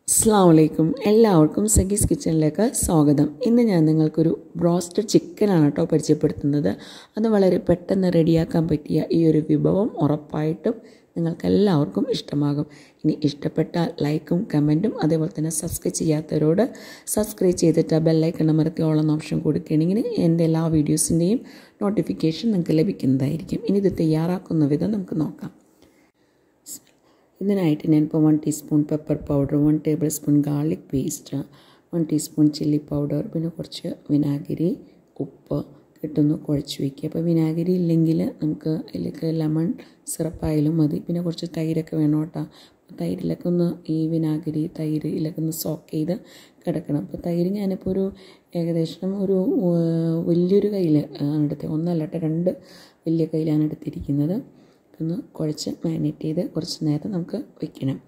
അസ്സാം വലൈക്കും എല്ലാവർക്കും സഗീസ് കിച്ചണിലേക്ക് സ്വാഗതം ഇന്ന് ഞാൻ നിങ്ങൾക്കൊരു ബ്രോസ്റ്റഡ് ചിക്കനാണ് കേട്ടോ പരിചയപ്പെടുത്തുന്നത് അത് വളരെ പെട്ടെന്ന് റെഡിയാക്കാൻ പറ്റിയ ഈ ഒരു വിഭവം ഉറപ്പായിട്ടും നിങ്ങൾക്ക് എല്ലാവർക്കും ഇഷ്ടമാകും ഇനി ഇഷ്ടപ്പെട്ടാൽ ലൈക്കും കമൻറ്റും അതേപോലെ തന്നെ സബ്സ്ക്രൈബ് ചെയ്യാത്തവരോട് സബ്സ്ക്രൈബ് ചെയ്തിട്ട് ബെല്ലൈക്കൺ അമർത്തി ഓളം ഓപ്ഷൻ കൊടുക്കുകയാണെങ്കിൽ എൻ്റെ എല്ലാ വീഡിയോസിൻ്റെയും നോട്ടിഫിക്കേഷൻ നിങ്ങൾക്ക് ലഭിക്കുന്നതായിരിക്കും ഇനി ഇത് തയ്യാറാക്കുന്ന വിധം നമുക്ക് നോക്കാം ഇതിനായിട്ട് ഞാനിപ്പോൾ one teaspoon pepper powder one tablespoon garlic paste one teaspoon chilli powder പിന്നെ കുറച്ച് വിനാഗിരി ഉപ്പ് കിട്ടുന്നു കുഴച്ച് വയ്ക്കുക അപ്പോൾ വിനാഗിരി ഇല്ലെങ്കിൽ നമുക്ക് അതിലേക്ക് ലെമൺ സിറപ്പായാലും മതി പിന്നെ കുറച്ച് തൈരൊക്കെ വേണം കേട്ടോ തൈരിലൊക്കെ ഒന്ന് ഈ വിനാഗിരി തൈര് ഇതിലൊക്കെ ഒന്ന് സോക്ക് ചെയ്ത് കിടക്കണം അപ്പോൾ തൈര് ഞാനിപ്പോൾ ഒരു ഏകദേശം ഒരു വലിയൊരു കയ്യിൽ ആണ് എടുത്തത് ഒന്നല്ല കേട്ടോ രണ്ട് വലിയ കയ്യിലാണ് എടുത്തിരിക്കുന്നത് ഒന്ന് കുഴച്ച് മാരിനേറ്റ് ചെയ്ത് കുറച്ച് നേരം നമുക്ക് വയ്ക്കണം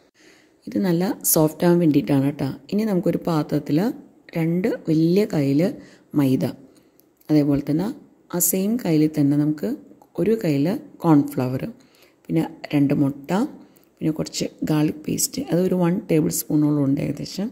ഇത് നല്ല സോഫ്റ്റ് ആവാൻ വേണ്ടിയിട്ടാണ് കേട്ടോ ഇനി നമുക്കൊരു പാത്രത്തിൽ രണ്ട് വലിയ കയ്യിൽ മൈദ അതേപോലെ തന്നെ ആ സെയിം കയ്യിൽ തന്നെ നമുക്ക് ഒരു കയ്യിൽ കോൺഫ്ലവർ പിന്നെ രണ്ട് മുട്ട പിന്നെ കുറച്ച് ഗാർലിക് പേസ്റ്റ് അതൊരു വൺ ടേബിൾ സ്പൂണോളം ഉണ്ട് ഏകദേശം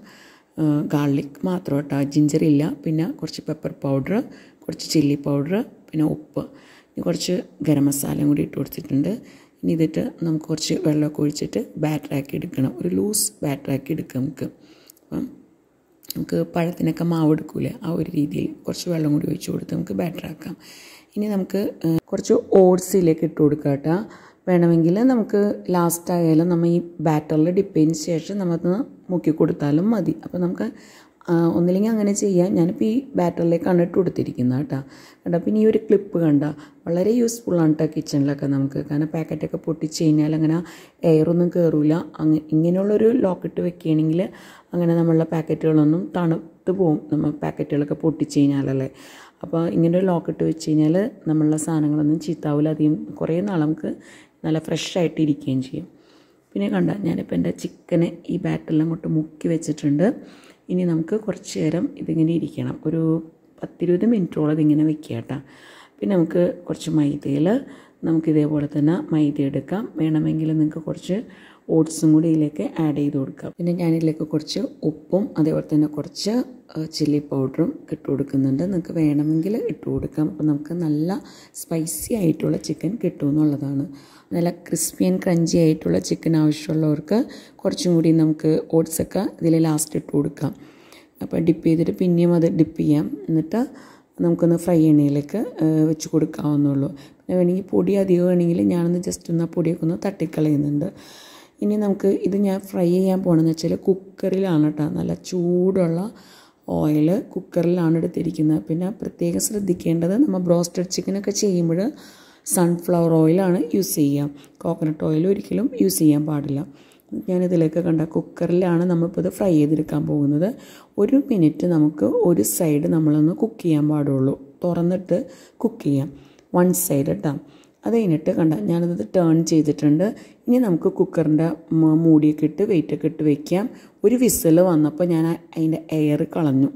ഗാർലിക് മാത്രം കേട്ടോ ജിഞ്ചർ ഇല്ല പിന്നെ കുറച്ച് പെപ്പർ പൗഡർ കുറച്ച് ചില്ലി പൗഡർ പിന്നെ ഉപ്പ് ഇനി കുറച്ച് ഗരം മസാലയും കൂടി ഇട്ട് കൊടുത്തിട്ടുണ്ട് ഇനി ഇതിട്ട് നമുക്ക് കുറച്ച് വെള്ളമൊക്കെ ഒഴിച്ചിട്ട് ബാറ്ററാക്കി എടുക്കണം ഒരു ലൂസ് ബാറ്ററാക്കി എടുക്കാം നമുക്ക് അപ്പം നമുക്ക് പഴത്തിനൊക്കെ മാവ് എടുക്കൂലേ ആ ഒരു രീതിയിൽ കുറച്ച് വെള്ളം കൂടി ഒഴിച്ച് കൊടുത്ത് നമുക്ക് ബാറ്ററാക്കാം ഇനി നമുക്ക് കുറച്ച് ഓട്സിലേക്ക് ഇട്ട് കൊടുക്കാം കേട്ടോ വേണമെങ്കിൽ നമുക്ക് ലാസ്റ്റ് ആയാലും നമ്മൾ ഈ ബാറ്ററിൽ ഡിപ്പ് ചെയ്തതിന് ശേഷം നമുക്ക് മുക്കി കൊടുത്താലും മതി അപ്പോൾ നമുക്ക് ഒന്നില്ലെങ്കിൽ അങ്ങനെ ചെയ്യാം ഞാനിപ്പോൾ ഈ ബാറ്ററിലേക്കാണ് ഇട്ട് കൊടുത്തിരിക്കുന്നത് കേട്ടോ കണ്ടോ പിന്നെ ഈ ഒരു ക്ലിപ്പ് കണ്ട വളരെ യൂസ്ഫുള്ളാണ് കേട്ടോ കിച്ചണിലൊക്കെ നമുക്ക് കാരണം പാക്കറ്റൊക്കെ പൊട്ടിച്ച് കഴിഞ്ഞാൽ അങ്ങനെ എയറൊന്നും കയറില്ല അങ്ങ് ഇങ്ങനെയുള്ളൊരു ലോക്കിട്ട് വെക്കുകയാണെങ്കിൽ അങ്ങനെ നമ്മളുടെ പാക്കറ്റുകളൊന്നും തണുത്ത് പോകും നമ്മൾ പാക്കറ്റുകളൊക്കെ പൊട്ടിച്ച് കഴിഞ്ഞാലല്ലേ അപ്പോൾ ഇങ്ങനെ ഒരു ലോക്കിട്ട് വെച്ച് കഴിഞ്ഞാൽ നമ്മളുടെ സാധനങ്ങളൊന്നും ചീത്താവില്ല അധികം കുറേ നാൾ നമുക്ക് നല്ല ഫ്രഷ് ആയിട്ട് ഇരിക്കുകയും ചെയ്യും പിന്നെ കണ്ട ഞാനിപ്പോൾ എൻ്റെ ചിക്കനെ ഈ ബാറ്ററിൽ അങ്ങോട്ട് മുക്കി വെച്ചിട്ടുണ്ട് ഇനി നമുക്ക് കുറച്ച് നേരം ഇതിങ്ങനെ ഇരിക്കണം ഒരു പത്തിരുപത് മിനിറ്റോളം ഇതിങ്ങനെ വെക്കുക കേട്ടോ പിന്നെ നമുക്ക് കുറച്ച് മൈദയിൽ നമുക്ക് ഇതേപോലെ തന്നെ മൈദ എടുക്കാം വേണമെങ്കിൽ നിങ്ങൾക്ക് കുറച്ച് ഓട്സും കൂടി ഇതിലേക്ക് ആഡ് ചെയ്ത് കൊടുക്കാം പിന്നെ ഞാനിതിലേക്ക് കുറച്ച് ഉപ്പും അതേപോലെ തന്നെ കുറച്ച് ചില്ലി പൗഡറും ഇട്ട് കൊടുക്കുന്നുണ്ട് നിങ്ങൾക്ക് വേണമെങ്കിൽ ഇട്ട് കൊടുക്കാം അപ്പോൾ നമുക്ക് നല്ല സ്പൈസി ആയിട്ടുള്ള ചിക്കൻ കിട്ടുമെന്നുള്ളതാണ് നല്ല ക്രിസ്പി ആൻഡ് ക്രഞ്ചി ആയിട്ടുള്ള ചിക്കൻ ആവശ്യമുള്ളവർക്ക് കുറച്ചും കൂടി നമുക്ക് ഓട്സൊക്കെ ഇതിൽ ലാസ്റ്റ് ഇട്ട് കൊടുക്കാം അപ്പോൾ ഡിപ്പ് ചെയ്തിട്ട് പിന്നെയും അത് ഡിപ്പ് ചെയ്യാം എന്നിട്ട് നമുക്കൊന്ന് ഫ്രൈ എണ്ണയിലേക്ക് വെച്ച് കൊടുക്കാവുന്നുള്ളൂ പിന്നെ വേണമെങ്കിൽ പൊടി അധികം വേണമെങ്കിൽ ഞാനൊന്ന് ജസ്റ്റ് ഒന്ന് ആ പൊടിയൊക്കെ ഒന്ന് തട്ടിക്കളയുന്നുണ്ട് ഇനി നമുക്ക് ഇത് ഞാൻ ഫ്രൈ ചെയ്യാൻ പോകണമെന്ന് വെച്ചാൽ കുക്കറിലാണ് കേട്ടോ നല്ല ചൂടുള്ള ഓയിൽ കുക്കറിലാണ് എടുത്തിരിക്കുന്നത് പിന്നെ പ്രത്യേകം ശ്രദ്ധിക്കേണ്ടത് നമ്മൾ ബ്രോസ്റ്റഡ് ചിക്കനൊക്കെ ചെയ്യുമ്പോൾ സൺഫ്ലവർ ഓയിലാണ് യൂസ് ചെയ്യുക കോക്കനട്ട് ഓയിൽ ഒരിക്കലും യൂസ് ചെയ്യാൻ പാടില്ല ഞാനിതിലേക്ക് കണ്ട കുക്കറിലാണ് നമ്മളിപ്പോൾ ഇത് ഫ്രൈ ചെയ്തെടുക്കാൻ പോകുന്നത് ഒരു മിനിറ്റ് നമുക്ക് ഒരു സൈഡ് നമ്മളൊന്ന് കുക്ക് ചെയ്യാൻ പാടുള്ളൂ തുറന്നിട്ട് കുക്ക് ചെയ്യാം വൺ സൈഡ് കേട്ടോ അത് കഴിഞ്ഞിട്ട് കണ്ട ഞാനത് ടേൺ ചെയ്തിട്ടുണ്ട് ഇനി നമുക്ക് കുക്കറിൻ്റെ മൂടിയൊക്കെ ഇട്ട് വെയിറ്റൊക്കെ ഇട്ട് വെക്കാം ഒരു വിസിൽ വന്നപ്പോൾ ഞാൻ അതിൻ്റെ എയർ കളഞ്ഞു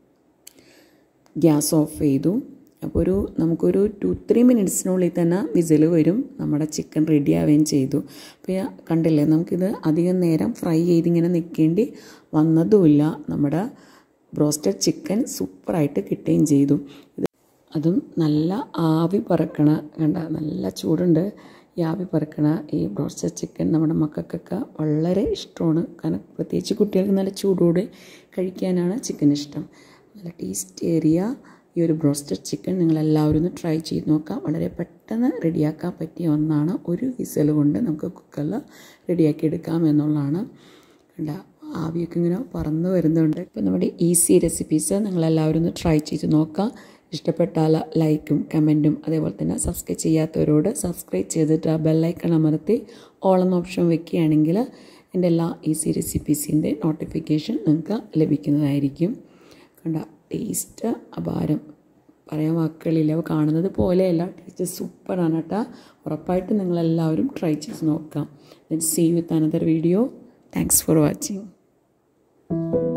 ഗ്യാസ് ഓഫ് ചെയ്തു അപ്പോൾ ഒരു നമുക്കൊരു ടു ത്രീ മിനിറ്റ്സിനുള്ളിൽ തന്നെ വിസിൽ വരും നമ്മുടെ ചിക്കൻ റെഡി ആവുകയും ചെയ്തു അപ്പോൾ കണ്ടില്ലേ നമുക്കിത് അധികം നേരം ഫ്രൈ ചെയ്തിങ്ങനെ നിൽക്കേണ്ടി വന്നതുമില്ല നമ്മുടെ ബ്രോസ്റ്റഡ് ചിക്കൻ സൂപ്പറായിട്ട് കിട്ടുകയും ചെയ്തു ഇത് അതും നല്ല ആവി പറക്കണ കണ്ട നല്ല ചൂടുണ്ട് ഈ ആവി പറക്കണ ഈ ബ്രോസ്റ്റഡ് ചിക്കൻ നമ്മുടെ മക്കൾക്കൊക്കെ വളരെ ഇഷ്ടമാണ് കാരണം പ്രത്യേകിച്ച് കുട്ടികൾക്ക് നല്ല ചൂടോടെ കഴിക്കാനാണ് ചിക്കൻ ഇഷ്ടം നല്ല ടേസ്റ്റ് ഏറിയ ഈ ഒരു ബ്രോസ്റ്റഡ് ചിക്കൻ നിങ്ങളെല്ലാവരും ഒന്ന് ട്രൈ ചെയ്ത് നോക്കാം വളരെ പെട്ടെന്ന് റെഡിയാക്കാൻ പറ്റിയ ഒന്നാണ് ഒരു വിസൽ കൊണ്ട് നമുക്ക് കുക്കറിൽ റെഡിയാക്കി എടുക്കാം എന്നുള്ളതാണ് കണ്ട ആവിയൊക്കെ ഇങ്ങനെ പറന്ന് വരുന്നുണ്ട് ഇപ്പം നമ്മുടെ ഈസി റെസിപ്പീസ് നിങ്ങളെല്ലാവരും ഒന്ന് ട്രൈ ചെയ്ത് നോക്കാം ഇഷ്ടപ്പെട്ടാൽ ലൈക്കും കമൻറ്റും അതേപോലെ തന്നെ സബ്സ്ക്രൈബ് ചെയ്യാത്തവരോട് സബ്സ്ക്രൈബ് ചെയ്തിട്ട് ആ ബെല്ലൈക്കൺ അമർത്തി ഓൾ എന്ന ഓപ്ഷൻ വെക്കുകയാണെങ്കിൽ എൻ്റെ എല്ലാ ഈസി റെസിപ്പീസിൻ്റെ നോട്ടിഫിക്കേഷൻ നിങ്ങൾക്ക് ലഭിക്കുന്നതായിരിക്കും കണ്ട ടേസ്റ്റ് അപാരം പറയാൻ വാക്കുകളില്ല കാണുന്നത് പോലെയല്ല ടേസ്റ്റ് സൂപ്പറാണ് കേട്ടോ ഉറപ്പായിട്ടും നിങ്ങളെല്ലാവരും ട്രൈ ചെയ്ത് നോക്കാം see with another video thanks for watching